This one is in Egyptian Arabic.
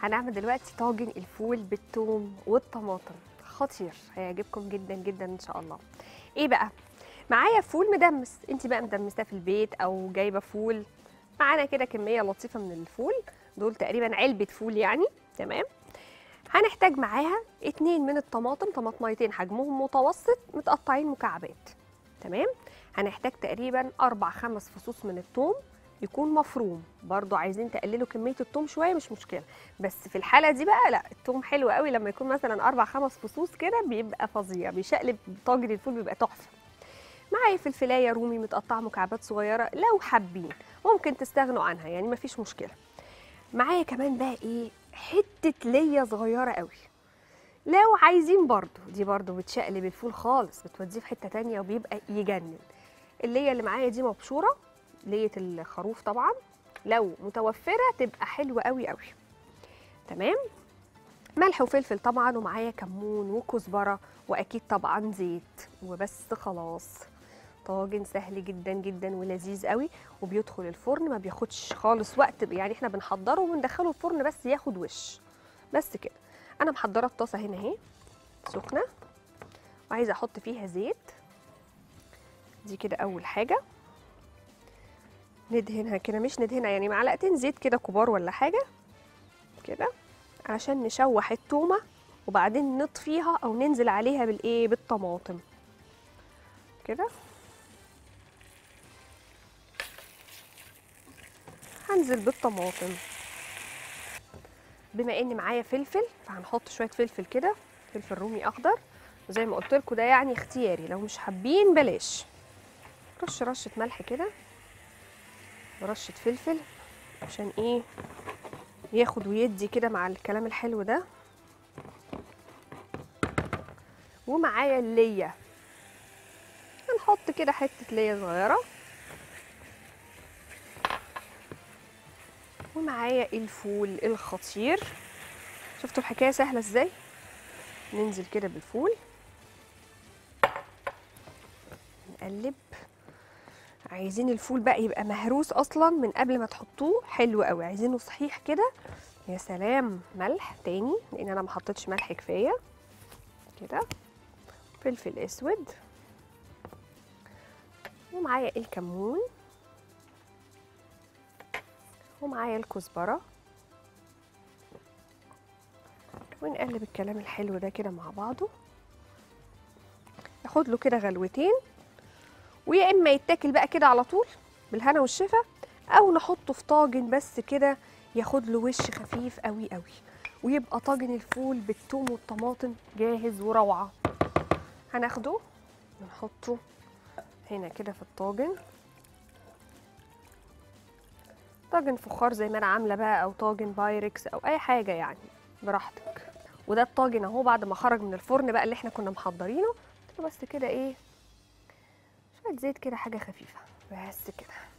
هنعمل دلوقتي طاجن الفول بالثوم والطماطم خطير هيعجبكم جدا جدا ان شاء الله ايه بقى معايا فول مدمس انت بقى مدمساه في البيت او جايبه فول معانا كده كميه لطيفه من الفول دول تقريبا علبه فول يعني تمام هنحتاج معاها اتنين من الطماطم طماطميتين حجمهم متوسط متقطعين مكعبات تمام هنحتاج تقريبا اربع خمس فصوص من الثوم يكون مفروم برضو عايزين تقللوا كميه الثوم شويه مش مشكله بس في الحاله دي بقى لا الثوم حلو قوي لما يكون مثلا اربع خمس فصوص كده بيبقى فظيع بيشقلب طاجن الفول بيبقى تحفه معايا فلفلايه رومي متقطعه مكعبات صغيره لو حابين ممكن تستغنوا عنها يعني مفيش مشكله معايا كمان بقى ايه حته ليا صغيره قوي لو عايزين برضو دي برضو بتشقلب الفول خالص بتوديه في حته تانية وبيبقى يجنن اللية اللي معايا دي مبشوره لية الخروف طبعا لو متوفره تبقى حلوه قوي قوي تمام ملح وفلفل طبعا ومعايا كمون وكزبره واكيد طبعا زيت وبس خلاص طاجن سهل جدا جدا ولذيذ قوي وبيدخل الفرن ما بياخدش خالص وقت يعني احنا بنحضره وبندخله الفرن بس ياخد وش بس كده انا محضره الطاسه هنا اهي سخنه وعايزه احط فيها زيت دي كده اول حاجه ندهنها كده مش ندهنها يعني معلقتين زيت كده كبار ولا حاجه كده عشان نشوح التومه وبعدين نطفيها او ننزل عليها بالايه بالطماطم كده هنزل بالطماطم بما ان معايا فلفل فهنحط شويه فلفل كده فلفل رومي اخضر وزي ما قلت لكم ده يعني اختياري لو مش حابين بلاش رش رشه ملح كده ورشه فلفل عشان ايه ياخد ويدي كده مع الكلام الحلو ده ومعايا الليه هنحط كده حته ليه صغيره ومعايا الفول الخطير شفتوا الحكايه سهله ازاي ننزل كده بالفول نقلب عايزين الفول بقى يبقى مهروس اصلا من قبل ما تحطوه حلو قوي عايزينه صحيح كده يا سلام ملح تاني لان انا ما حطيتش ملح كفايه كده فلفل اسود ومعايا الكمون ومعايا الكزبرة ونقلب الكلام الحلو ده كده مع بعضه ياخد له كده غلوتين ويا اما يتاكل بقى كده على طول بالهنا والشفا او نحطه في طاجن بس كده ياخد له وش خفيف قوي قوي ويبقى طاجن الفول بالثوم والطماطم جاهز وروعه هناخده ونحطه هنا كده في الطاجن طاجن فخار زي ما انا عامله بقى او طاجن بايركس او اي حاجه يعني براحتك وده الطاجن اهو بعد ما خرج من الفرن بقى اللي احنا كنا محضرينه بس كده ايه شويه زيت كده حاجه خفيفه بس كده